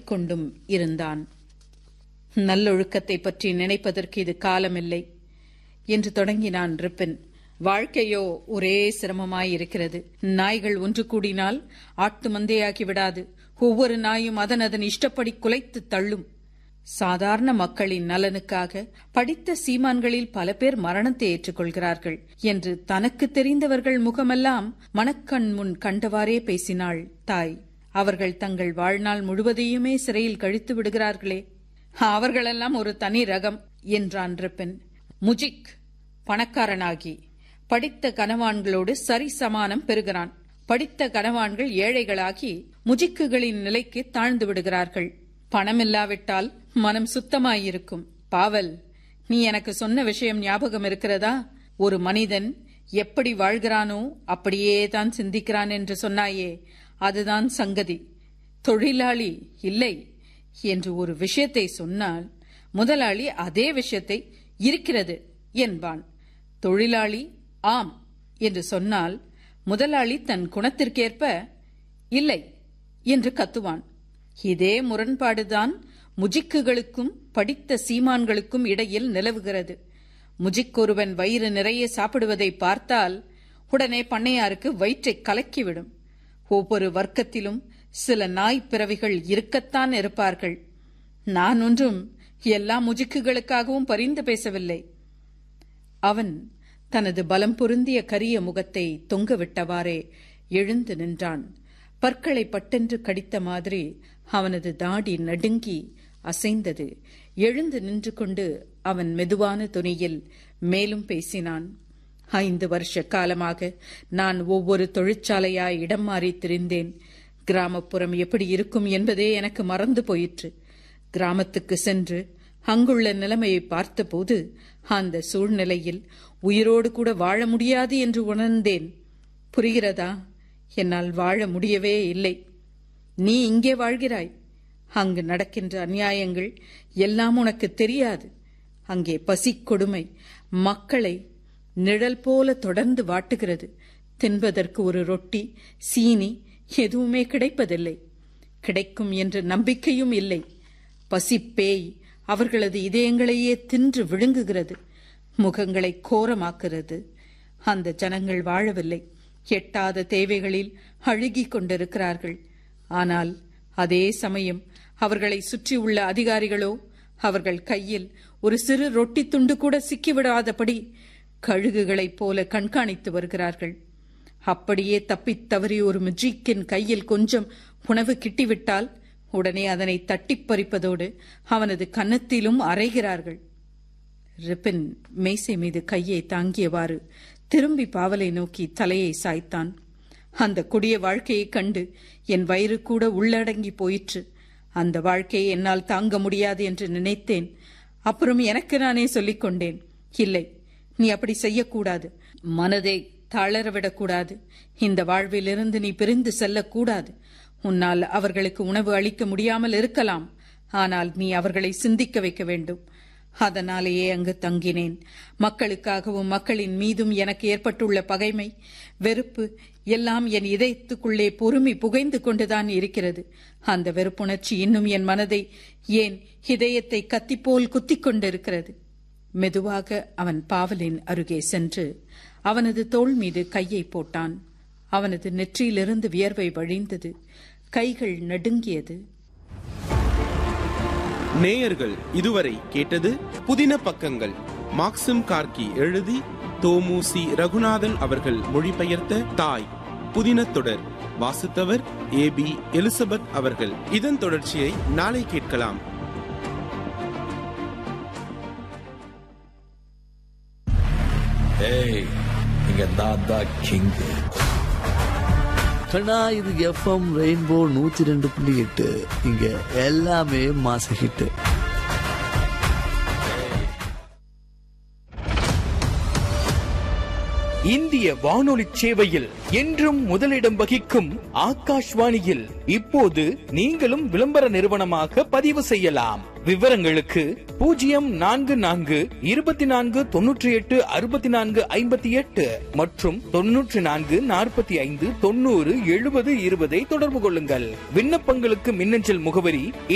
கொண்டும் இருந்தான் நல்லொழுக்கத்தை பற்றி நினைப்பதற்கு இது காலமில்லை என்று தொடங்கினான் ரிப்பின் வாழ்க்கையோ ஒரே சிரமமாயிருக்கிறது நாய்கள் ஒன்று கூடினால் ஆட்டு மந்தையாகி விடாது ஒவ்வொரு நாயும் அதன் அதன் இஷ்டப்படி குலைத்து தள்ளும் சாதாரண மக்களின் நலனுக்காக படித்த சீமான்களில் பல பேர் மரணத்தை ஏற்றுக்கொள்கிறார்கள் என்று தனக்கு தெரிந்தவர்கள் முகமெல்லாம் மனக்கண் முன் கண்டவாறே பேசினாள் தாய் அவர்கள் தங்கள் வாழ்நாள் முழுவதையுமே சிறையில் கழித்து விடுகிறார்களே அவர்களெல்லாம் ஒரு தனி ரகம் என்றான் ரிப்பன் முஜிக் பணக்காரனாகி படித்த கனவான்களோடு சரிசமானம் பெறுகிறான் படித்த கனவான்கள் ஏழைகளாகி முஜிக்குகளின் நிலைக்கு தாழ்ந்து விடுகிறார்கள் பணமில்லாவிட்டால் மனம் சுத்தமாயிருக்கும் பாவல் நீ எனக்கு சொன்ன விஷயம் ஞாபகம் இருக்கிறதா ஒரு மனிதன் எப்படி வாழ்கிறானோ அப்படியே தான் சிந்திக்கிறான் என்று சொன்னாயே அதுதான் சங்கதி தொழிலாளி இல்லை என்று ஒரு விஷயத்தை சொன்னால் முதலாளி அதே விஷயத்தை இருக்கிறது என்பான் தொழிலாளி ஆம் என்று சொன்னால் முதலாளி தன் குணத்திற்கேற்ப இல்லை என்று கத்துவான் இதே முரண்பாடுதான் முஜிக்குகளுக்கும் படித்த சீமான்களுக்கும் இடையில் நிலவுகிறது முஜிக் ஒருவன் வயிறு நிறைய சாப்பிடுவதை பார்த்தால் உடனே பண்ணையாருக்கு வயிற்றை கலக்கிவிடும் ஒவ்வொரு வர்க்கத்திலும் சில நாய் பிறவிகள் இருக்கத்தான் இருப்பார்கள் நான் ஒன்றும் எல்லா முஜிக்குகளுக்காகவும் பரிந்து பேசவில்லை அவன் தனது பலம் பொருந்திய கரிய முகத்தை தொங்கவிட்டவாறே எழுந்து நின்றான் பற்களை பட்டென்று கடித்த மாதிரி அவனது தாடி நடுங்கி அசைந்தது எழுந்து நின்று கொண்டு அவன் மெதுவான துணியில் மேலும் பேசினான் ஐந்து வருஷ காலமாக நான் ஒவ்வொரு தொழிற்சாலையாய் இடம் மாறி திரிந்தேன் கிராமப்புறம் எப்படி இருக்கும் என்பதே எனக்கு மறந்து போயிற்று கிராமத்துக்கு சென்று அங்குள்ள நிலைமையை பார்த்தபோது அந்த சூழ்நிலையில் உயிரோடு கூட வாழ முடியாது என்று உணர்ந்தேன் புரிகிறதா என்னால் வாழ முடியவே இல்லை நீ இங்கே வாழ்கிறாய் அங்கு நடக்கின்ற அநியாயங்கள் எல்லாம் உனக்கு தெரியாது அங்கே பசி கொடுமை மக்களை நிழல் போல தொடர்ந்து வாட்டுகிறது தின்பதற்கு ஒரு ரொட்டி சீனி எதுவுமே கிடைப்பதில்லை கிடைக்கும் என்ற நம்பிக்கையும் இல்லை பசி பேய் அவர்களது இதயங்களையே தின்று விழுங்குகிறது முகங்களை கோரமாக்குறது அந்த ஜனங்கள் வாழவில்லை எட்டாத தேவைகளில் அழுகிக் கொண்டிருக்கிறார்கள் ஆனால் அதே சமயம் அவர்களை சுற்றியுள்ள அதிகாரிகளோ அவர்கள் கையில் ஒரு சிறு ரொட்டி துண்டு கூட சிக்கிவிடாதபடி கழுகுகளைப் போல கண்காணித்து வருகிறார்கள் அப்படியே தப்பித் தவறி ஒரு மிஜிக்கின் கையில் கொஞ்சம் உணவு கிட்டிவிட்டால் உடனே அதனை தட்டிப் பறிப்பதோடு அவனது கன்னத்திலும் அரைகிறார்கள் ரிப்பின் மேசை மீது கையை தாங்கியவாறு திரும்பி பாவலை நோக்கி தலையை சாய்த்தான் அந்த கொடிய வாழ்க்கையைக் கண்டு என் வயிறு கூட உள்ளடங்கி போயிற்று அந்த வாழ்க்கையை என்னால் தாங்க முடியாது என்று நினைத்தேன் அப்புறம் எனக்கு நானே சொல்லிக் கொண்டேன் இல்லை நீ அப்படி செய்யக்கூடாது மனதை தளரவிடக்கூடாது இந்த வாழ்விலிருந்து நீ பிரிந்து செல்லக்கூடாது உன்னால் அவர்களுக்கு உணவு அளிக்க முடியாமல் இருக்கலாம் ஆனால் நீ அவர்களை சிந்திக்க வைக்க வேண்டும் அதனாலேயே அங்கு தங்கினேன் மக்களுக்காகவும் மக்களின் மீதும் எனக்கு ஏற்பட்டுள்ள பகைமை வெறுப்பு எல்லாம் என் இதயத்துக்குள்ளே பொறுமி புகைந்து கொண்டுதான் இருக்கிறது அந்த வெறுப்புணர்ச்சி இன்னும் என் மனதை ஏன் இதயத்தை கத்திப்போல் குத்திக் கொண்டிருக்கிறது மெதுவாக அவன் பாவலின் அருகே சென்று அவனது தோள் மீது கையை போட்டான் அவனது நெற்றியிலிருந்து வியர்வை வழிந்தது கைகள் நடுங்கியது நேயர்கள் இதுவரை கேட்டது புதின பக்கங்கள் மாக்சிம் கார்கி எழுதி தோமுசி ரகுநாதன் அவர்கள் மொழிபெயர்த்த தாய் புதின தொடர் வாசித்தவர் ஏ பி எலிசபெத் அவர்கள் இதன் தொடர்ச்சியை நாளை கேட்கலாம் ஏய் இங்க நான் தான் கிங் கண்ணா இது எஃப்எம் ரெயின்போ நூத்தி ரெண்டு புள்ளி எட்டு இங்க எல்லாமே மாச ஹிட்டு இந்திய வானொலி சேவையில் என்றும் முதலிடம் வகிக்கும் ஆகாஷ்வாணியில் இப்போது நீங்களும் விளம்பர நிறுவனமாக பதிவு செய்யலாம் விவரங்களுக்கு பூஜ்ஜியம் நான்கு நான்கு இருபத்தி நான்கு தொன்னூற்றி எட்டு அறுபத்தி நான்கு ஐம்பத்தி எட்டு மற்றும் தொன்னூற்றி நான்கு நாற்பத்தி ஐந்து தொண்ணூறு எழுபது இருபதை தொடர்பு கொள்ளுங்கள் விண்ணப்பங்களுக்கு மின்னஞ்சல் முகவரி